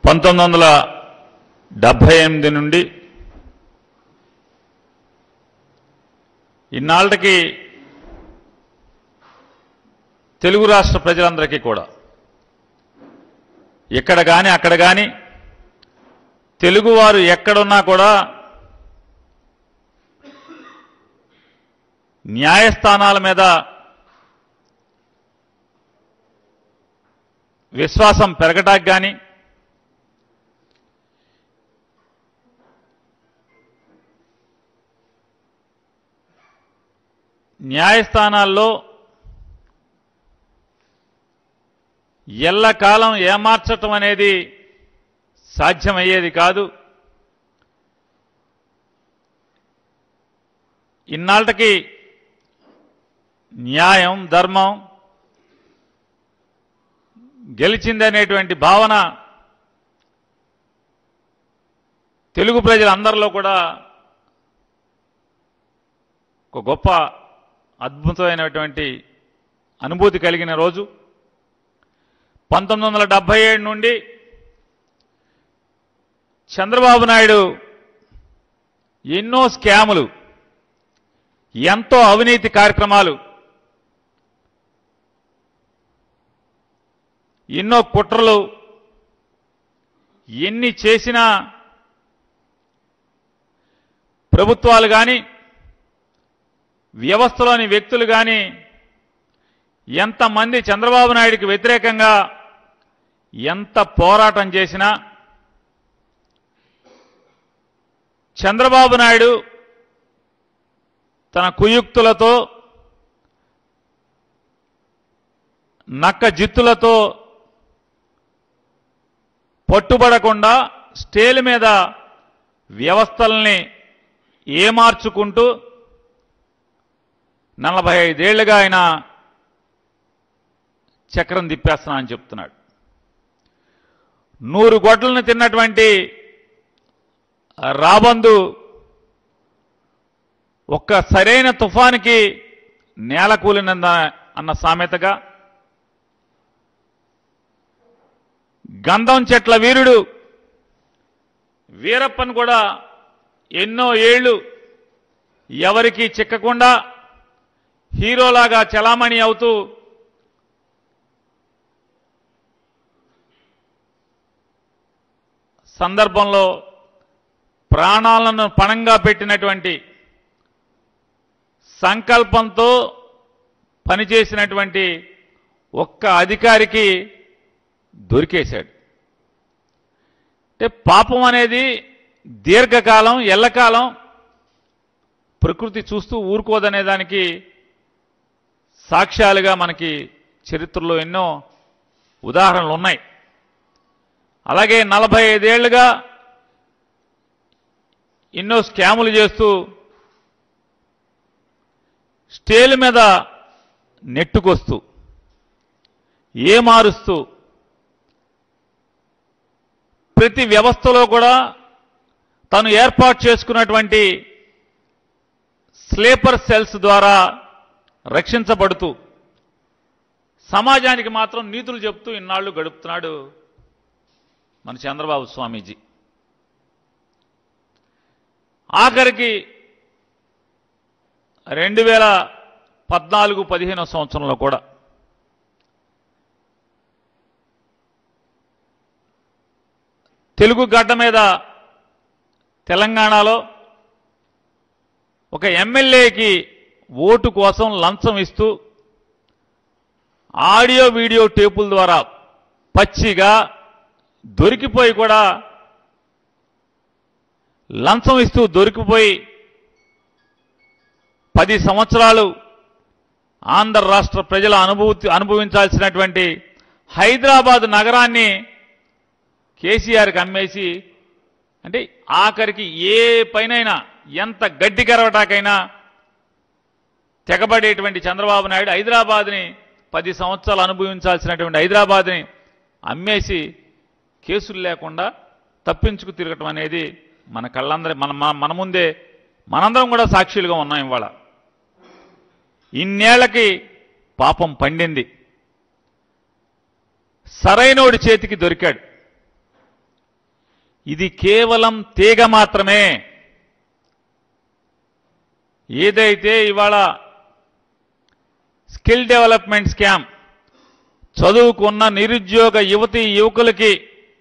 పంతొమ్మిది వందల డెబ్భై ఎనిమిది నుండి ఇన్నాళ్ళకి తెలుగు రాష్ట్ర ప్రజలందరికీ కూడా ఇక్కడ కానీ అక్కడ కానీ తెలుగువారు ఎక్కడున్నా కూడా న్యాయస్థానాల మీద విశ్వాసం పెరగటానికి కానీ న్యాయస్థానాల్లో ఎల్లకాలం ఏమార్చటం అనేది సాధ్యమయ్యేది కాదు ఇన్నాళ్ళకి న్యాయం ధర్మం గెలిచిందనేటువంటి భావన తెలుగు ప్రజలందరిలో కూడా ఒక గొప్ప అద్భుతమైనటువంటి అనుభూతి కలిగిన రోజు పంతొమ్మిది వందల డెబ్బై ఏడు నుండి చంద్రబాబు నాయుడు ఎన్నో స్కాములు ఎంతో అవినీతి కార్యక్రమాలు ఎన్నో కుట్రలు ఎన్ని చేసినా ప్రభుత్వాలు కానీ వ్యవస్థలోని వ్యక్తులు కానీ ఎంతమంది చంద్రబాబు నాయుడికి వ్యతిరేకంగా ఎంత పోరాటం చేసినా చంద్రబాబు నాయుడు తన కుయుక్తులతో నక్క జిత్తులతో పట్టుబడకుండా స్టేల్ మీద వ్యవస్థల్ని ఏమార్చుకుంటూ నలభై ఐదేళ్లుగా ఆయన చక్రం తిప్పేస్తున్నా అని చెప్తున్నాడు నూరు గొడ్లను తిన్నటువంటి రాబందు ఒక్క సరైన తుఫానికి నేల కూలినంద అన్న సామెతగా గంధం చెట్ల వీరుడు వీరప్పన్ కూడా ఎన్నో ఏళ్ళు ఎవరికి చిక్కకుండా హీరోలాగా చలామణి అవుతూ సందర్భంలో ప్రాణాలను పణంగా పెట్టినటువంటి సంకల్పంతో పనిచేసినటువంటి ఒక్క అధికారికి దొరికేశాడు అంటే పాపం అనేది దీర్ఘకాలం ఎల్లకాలం ప్రకృతి చూస్తూ ఊరుకోదనే దానికి సాక్ష్యాలుగా మనకి చరిత్రలో ఎన్నో ఉదాహరణలు ఉన్నాయి అలాగే నలభై ఐదేళ్లుగా ఎన్నో స్కాములు చేస్తూ స్టేల్ మీద నెట్టుకొస్తూ ఏమారుస్తూ ప్రతి వ్యవస్థలో కూడా తను ఏర్పాటు చేసుకున్నటువంటి స్లీపర్ సెల్స్ ద్వారా రక్షించబడుతూ సమాజానికి మాత్రం నీతులు చెప్తూ ఇన్నాళ్ళు గడుపుతున్నాడు మన చంద్రబాబు స్వామీజీ ఆఖరికి రెండు వేల పద్నాలుగు పదిహేనో సంవత్సరంలో కూడా తెలుగు గడ్డ మీద తెలంగాణలో ఒక ఎమ్మెల్యేకి ఓటు కోసం లంచం ఇస్తూ ఆడియో వీడియో టేపుల ద్వారా పచ్చిగా దొరికిపోయి కూడా లంచం ఇస్తూ దొరికిపోయి పది సంవత్సరాలు ఆంధ్ర రాష్ట్ర ప్రజల అనుభూతి అనుభవించాల్సినటువంటి హైదరాబాద్ నగరాన్ని కేసీఆర్కి అమ్మేసి అంటే ఆఖరికి ఏ పైనైనా ఎంత గడ్డి కరవటాకైనా తెగబడేటువంటి చంద్రబాబు నాయుడు హైదరాబాద్ని పది సంవత్సరాలు అనుభవించాల్సినటువంటి హైదరాబాద్ని అమ్మేసి కేసులు లేకుండా తప్పించుకు తిరగటం అనేది మన కళ్ళందరి మన మన- మన ముందే మనందరం కూడా సాక్షులుగా ఉన్నాం ఇవాళ ఇన్నేళ్లకి పాపం పండింది సరైనోడి చేతికి దొరికాడు ఇది కేవలం తీగ మాత్రమే ఏదైతే ఇవాళ స్కిల్ డెవలప్మెంట్ స్కామ్ చదువుకున్న నిరుద్యోగ యువతి యువకులకి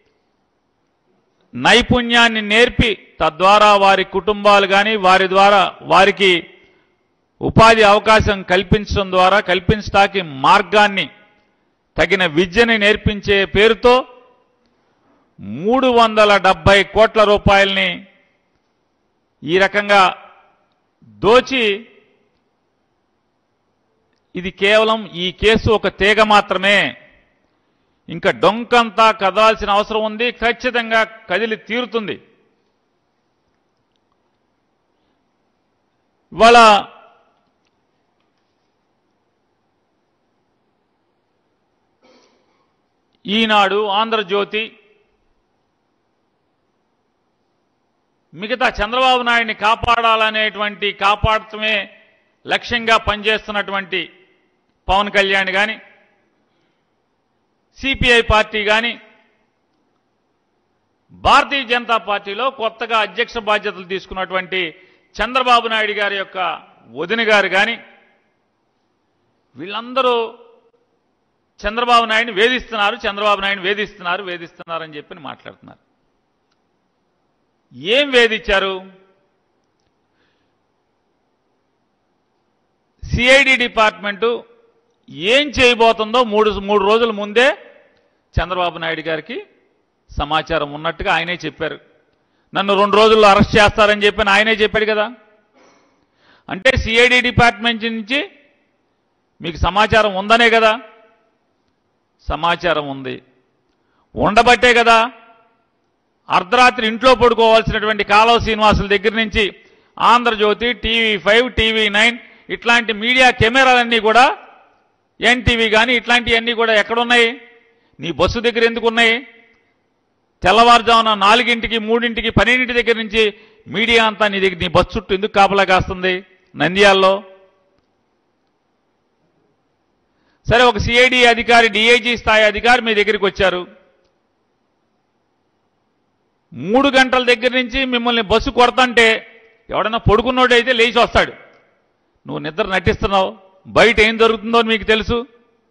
నైపుణ్యాన్ని నేర్పి తద్వారా వారి కుటుంబాలు కానీ వారి ద్వారా వారికి ఉపాధి అవకాశం కల్పించడం ద్వారా కల్పించడానికి మార్గాన్ని తగిన విద్యని నేర్పించే పేరుతో మూడు వందల డెబ్బై కోట్ల రూపాయల్ని ఈ రకంగా దోచి ఇది కేవలం ఈ కేసు ఒక తీగ మాత్రమే ఇంకా డొంకంతా కదలాల్సిన అవసరం ఉంది ఖచ్చితంగా కదిలి తీరుతుంది ఇవాళ ఈనాడు ఆంధ్రజ్యోతి మిగతా చంద్రబాబు నాయుడిని కాపాడాలనేటువంటి కాపాడటమే లక్ష్యంగా పనిచేస్తున్నటువంటి పవన్ కళ్యాణ్ కానీ సిపిఐ పార్టీ కానీ భారతీయ జనతా పార్టీలో కొత్తగా అధ్యక్ష బాధ్యతలు తీసుకున్నటువంటి చంద్రబాబు నాయుడు గారి యొక్క వదిన గారు కానీ వీళ్ళందరూ చంద్రబాబు నాయుడిని వేధిస్తున్నారు చంద్రబాబు నాయుడిని వేధిస్తున్నారు వేధిస్తున్నారని చెప్పి మాట్లాడుతున్నారు ఏం వేధించారు సిఐడి డిపార్ట్మెంటు ఏం చేయబోతుందో మూడు మూడు రోజుల ముందే చంద్రబాబు నాయుడు గారికి సమాచారం ఉన్నట్టుగా ఆయనే చెప్పారు నన్ను రెండు రోజుల్లో అరెస్ట్ చేస్తారని చెప్పి ఆయనే చెప్పాడు కదా అంటే సిఐడి డిపార్ట్మెంట్ నుంచి మీకు సమాచారం ఉందనే కదా సమాచారం ఉంది ఉండబట్టే కదా అర్ధరాత్రి ఇంట్లో పడుకోవాల్సినటువంటి కాలువ శ్రీనివాసుల దగ్గర నుంచి Andhrajyothi TV five TV nine ఇట్లాంటి మీడియా కెమెరాలన్నీ కూడా ఎన్టీవీ కానీ ఇట్లాంటివన్నీ కూడా ఎక్కడున్నాయి నీ బస్సు దగ్గర ఎందుకు ఉన్నాయి తెల్లవారుజామున నాలుగింటికి మూడింటికి పన్నెండింటి దగ్గర నుంచి మీడియా అంతా నీ దగ్గర నీ బస్సు చుట్టూ ఎందుకు కాపలా కాస్తుంది నంద్యాల్లో సరే ఒక సిఐడి అధికారి డిఐజీ స్థాయి అధికారి మీ దగ్గరికి వచ్చారు మూడు గంటల దగ్గర నుంచి మిమ్మల్ని బస్సు కొడతంటే ఎవడన్నా పడుకున్నోడైతే లేచి వస్తాడు నువ్వు నిద్ర నటిస్తున్నావు బయట ఏం జరుగుతుందో అని మీకు తెలుసు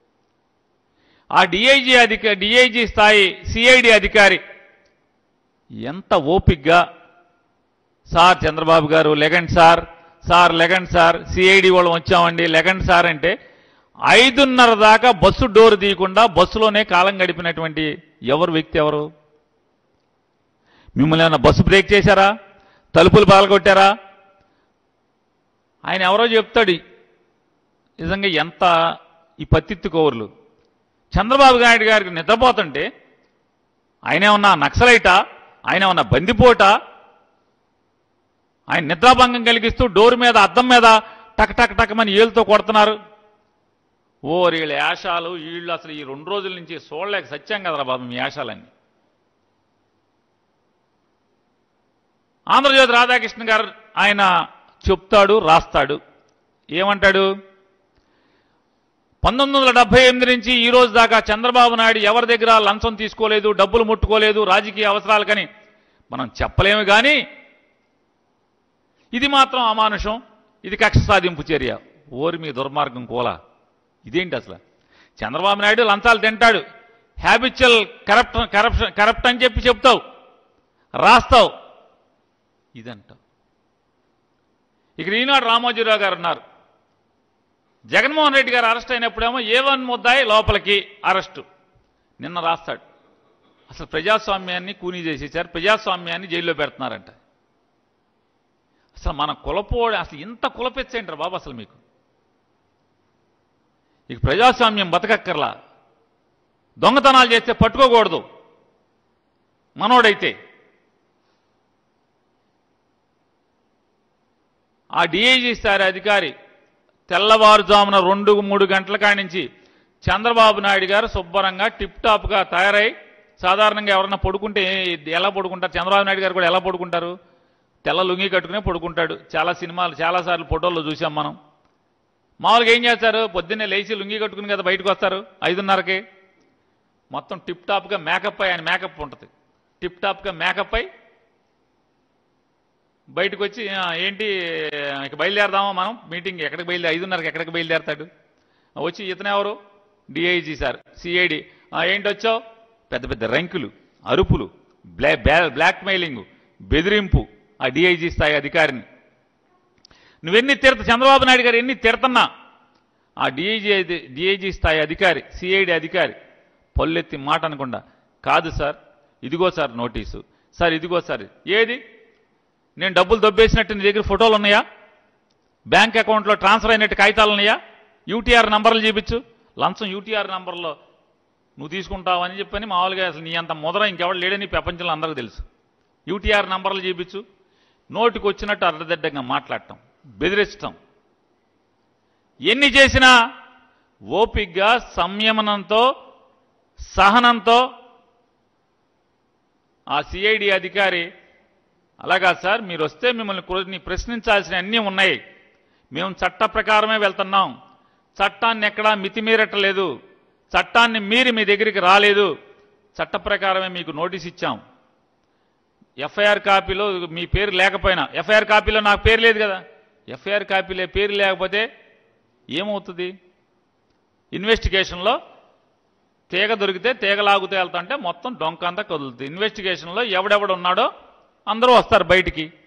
ఆ డిఐజీ అధిక డిఐజీ స్థాయి సిఐడి అధికారి ఎంత ఓపిగ్గా సార్ చంద్రబాబు గారు లెగండి సార్ సార్ లెగండి సార్ సిఐడి వాళ్ళం వచ్చామండి లెగండి సార్ అంటే ఐదున్నర దాకా బస్సు డోర్ తీయకుండా బస్సులోనే కాలం గడిపినటువంటి ఎవరు వ్యక్తి ఎవరు మిమ్మల్ని ఏమైనా బస్సు బ్రేక్ చేశారా తలుపులు పాల్గొట్టారా ఆయన ఎవరో చెప్తాడు నిజంగా ఎంత ఈ పత్తిత్తు కౌరులు చంద్రబాబు నాయుడు గారికి నిద్రపోతుంటే ఆయన ఏమన్నా నక్సలైటా ఆయన ఏమన్నా బందిపోటా ఆయన నిద్రాభంగం కలిగిస్తూ డోర్ మీద అద్దం మీద టక్ టక్ టక్మని ఏలుతో కొడుతున్నారు ఓ వీళ్ళ యాషాలు వీళ్ళు అసలు ఈ రెండు రోజుల నుంచి చూడలేక సత్యం కదరా బాబు మీ యాషాలన్నీ ఆంధ్రజ్యోతి రాధాకృష్ణ గారు ఆయన చెప్తాడు రాస్తాడు ఏమంటాడు పంతొమ్మిది వందల డెబ్బై ఎనిమిది నుంచి ఈ రోజు దాకా చంద్రబాబు నాయుడు ఎవరి దగ్గర లంచం తీసుకోలేదు డబ్బులు ముట్టుకోలేదు రాజకీయ అవసరాలకని మనం చెప్పలేము కానీ ఇది మాత్రం అమానుషం ఇది కక్ష సాధింపు చర్య ఓరి మీ దుర్మార్గం కోలా ఇదేంటి అసలు చంద్రబాబు నాయుడు లంచాలు తింటాడు హ్యాబిచువల్ కరప్ట్ కరప్షన్ కరప్ట్ అని చెప్పి చెప్తావు రాస్తావు ఇదంటావు ఇక ఈనాడు రామోజీరావు గారు ఉన్నారు జగన్మోహన్ రెడ్డి గారు అరెస్ట్ అయినప్పుడేమో ఏ వన్ ముద్దాయి లోపలికి అరెస్టు నిన్న రాస్తాడు అసలు ప్రజాస్వామ్యాన్ని కూనీ చేసేసారు ప్రజాస్వామ్యాన్ని జైల్లో పెడుతున్నారంట అసలు మన కులపోడు అసలు ఇంత కులపెచ్చేంటారు బాబు అసలు మీకు ఇక ప్రజాస్వామ్యం బతకక్కర్లా దొంగతనాలు చేస్తే పట్టుకోకూడదు మనోడైతే ఆ డిఐజీ స్థాయి అధికారి తెల్లవారుజామున రెండు మూడు గంటల కాడి నుంచి చంద్రబాబు నాయుడు గారు శుభ్రంగా టిప్ టాప్గా తయారై సాధారణంగా ఎవరన్నా పడుకుంటే ఎలా పడుకుంటారు చంద్రబాబు నాయుడు గారు కూడా ఎలా పడుకుంటారు తెల్ల లుంగి కట్టుకునే పడుకుంటాడు చాలా సినిమాలు చాలాసార్లు ఫోటోల్లో చూసాం మనం మామూలుగా ఏం చేస్తారు పొద్దున్నే లేచి లుంగి కట్టుకుని కదా బయటకు వస్తారు ఐదున్నరకి మొత్తం టిప్ టాప్గా మేకప్ ఆయన మేకప్ ఉంటుంది టిప్ టాప్గా మేకప్ అయి బయటకు వచ్చి "ఆ, ఏంటి ఇక బయలుదేరదామా మనం మీటింగ్ ఎక్కడికి బయలుదేరి ఐదున్నరకి ఎక్కడికి బయలుదేరతాడు వచ్చి ఇతను ఎవరు డిఐజీ సార్ సిఐడి ఏంటి వచ్చావు పెద్ద పెద్ద రంకులు అరుపులు బ్లా బ్లా- బ్లాక్ మెయిలింగ్ బెదిరింపు ఆ డిఐజీ స్థాయి అధికారిని నువ్వెన్ని తిడత చంద్రబాబు నాయుడు గారు ఎన్ని తిడతన్నా ఆ డిఐజీ డిఐజీ స్థాయి అధికారి సిఐడి అధికారి పల్లెత్తి మాట అనకుండా కాదు సార్ ఇదిగో సార్ నోటీసు సార్ ఇదిగో సార్ ఏది నేను డబ్బులు దొబ్బేసినట్టు నీ దగ్గర ఫోటోలు ఉన్నాయా బ్యాంక్ అకౌంట్లో ట్రాన్స్ఫర్ అయినట్టు కాగితాలు ఉన్నాయా యూటీఆర్ నంబర్లు చూపించు లంచం యూటీఆర్ నంబర్లో నువ్వు తీసుకుంటావని చెప్పని మామూలుగా అసలు నీ అంత ముదర ఇంకెవడు లేడని ప్రపంచంలో అందరికీ తెలుసు యూటీఆర్ నంబర్లు చూపించు నోటికి వచ్చినట్టు అర్ధదిడ్డంగా మాట్లాడటం బెదిరించటం ఎన్ని చేసినా ఓపిగ్గా సంయమనంతో సహనంతో ఆ సిఐడి అధికారి అలాగా సార్ మీరు వస్తే మిమ్మల్ని కొన్ని ప్రశ్నించాల్సిన అన్నీ ఉన్నాయి మేము చట్ట ప్రకారమే వెళ్తున్నాం చట్టాన్ని ఎక్కడా మితిమీరట్టలేదు చట్టాన్ని మీరి మీ దగ్గరికి రాలేదు చట్ట ప్రకారమే మీకు నోటీస్ ఇచ్చాం ఎఫ్ఐఆర్ కాపీలో మీ పేరు లేకపోయినా ఎఫ్ఐఆర్ కాపీలో నాకు పేరు లేదు కదా ఎఫ్ఐఆర్ కాపీలో పేరు లేకపోతే ఏమవుతుంది ఇన్వెస్టిగేషన్లో తీగ దొరికితే తీగ లాగుతూ వెళ్తుంటే మొత్తం డొంక అంతా కదులుతుంది ఇన్వెస్టిగేషన్లో ఎవడెవడు ఉన్నాడో అందరూ వస్తారు బయటికి